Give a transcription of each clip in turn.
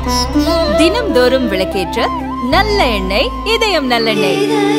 தினம்தோறும் விளக்கேற்ற நல்ல எண்ணெய் இதயம் நல்லெண்ணெய்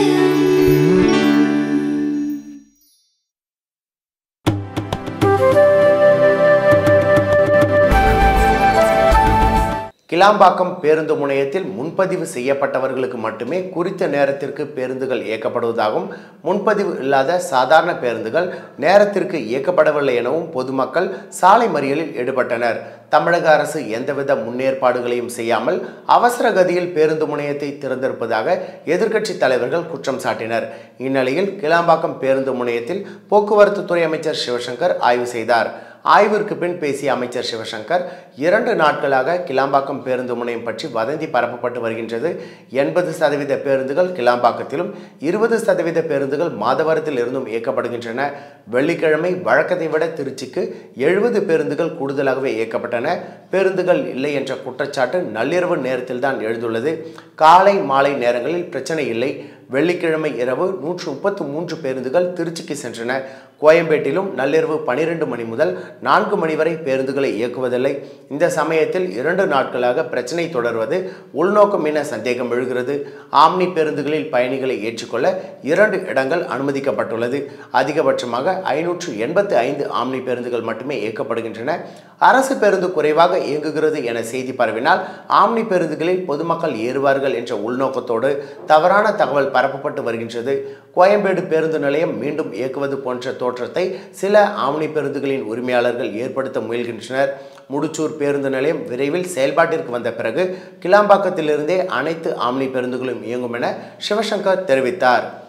கிளாம்பாக்கம் பேருந்து முனையத்தில் முன்பதிவு செய்யப்பட்டவர்களுக்கு மட்டுமே குறித்த நேரத்திற்கு பேருந்துகள் இயக்கப்படுவதாகவும் முன்பதிவு இல்லாத சாதாரண பேருந்துகள் நேரத்திற்கு இயக்கப்படவில்லை எனவும் பொதுமக்கள் சாலை மறியலில் ஈடுபட்டனர் தமிழக அரசு எந்தவித முன்னேற்பாடுகளையும் செய்யாமல் அவசர கதியில் பேருந்து முனையத்தை திறந்திருப்பதாக எதிர்க்கட்சி தலைவர்கள் குற்றம் சாட்டினர் இந்நிலையில் கிளாம்பாக்கம் பேருந்து முனையத்தில் போக்குவரத்து துறை அமைச்சர் சிவசங்கர் ஆய்வு செய்தார் ஆய்விற்கு பின் பேசிய அமைச்சர் சிவசங்கர் இரண்டு நாட்களாக கிளாம்பாக்கம் பேருந்து முனையம் பற்றி வதந்தி பரப்பப்பட்டு வருகின்றது எண்பது சதவீத பேருந்துகள் கிளாம்பாக்கத்திலும் இருபது சதவீத பேருந்துகள் மாதவரத்தில் இருந்தும் இயக்கப்படுகின்றன வெள்ளிக்கிழமை வழக்கத்தை விட திருச்சிக்கு எழுபது பேருந்துகள் கூடுதலாகவே இயக்கப்பட்டன பேருந்துகள் இல்லை என்ற குற்றச்சாட்டு நள்ளிரவு நேரத்தில் தான் எழுந்துள்ளது காலை மாலை நேரங்களில் பிரச்சனை இல்லை வெள்ளிக்கிழமை இரவு நூற்று முப்பத்து மூன்று பேருந்துகள் திருச்சிக்கு சென்றன கோயம்பேட்டிலும் நள்ளிரவு பனிரெண்டு மணி முதல் நான்கு மணி வரை பேருந்துகளை இயக்குவதில்லை இந்த சமயத்தில் இரண்டு நாட்களாக பிரச்சனை தொடர்வது உள்நோக்கம் என சந்தேகம் எழுகிறது ஆம்னி பேருந்துகளில் பயணிகளை ஏற்றுக்கொள்ள இரண்டு இடங்கள் அனுமதிக்கப்பட்டுள்ளது அதிகபட்சமாக ஐநூற்று எண்பத்து ஐந்து ஆம்னி பேருந்துகள் மட்டுமே இயக்கப்படுகின்றன அரசு பேருந்து குறைவாக இயங்குகிறது என செய்தி பரவினால் ஆம்னி பேருந்துகளில் பொதுமக்கள் ஏறுவார்கள் என்ற உள்நோக்கத்தோடு தவறான தகவல் பரப்பப்பட்டு வருகின்றது கோயம்பேடு பேருந்து நிலையம் மீண்டும் இயக்குவது போன்ற தோற்றத்தை சில ஆம்னி பேருந்துகளின் உரிமையாளர்கள் ஏற்படுத்த முயல்கின்றனர் முடிச்சூர் பேருந்து நிலையம் விரைவில் செயல்பாட்டிற்கு வந்த பிறகு கிளாம்பாக்கத்திலிருந்தே அனைத்து ஆம்னி பேருந்துகளும் இயங்கும் என சிவசங்கர் தெரிவித்தார்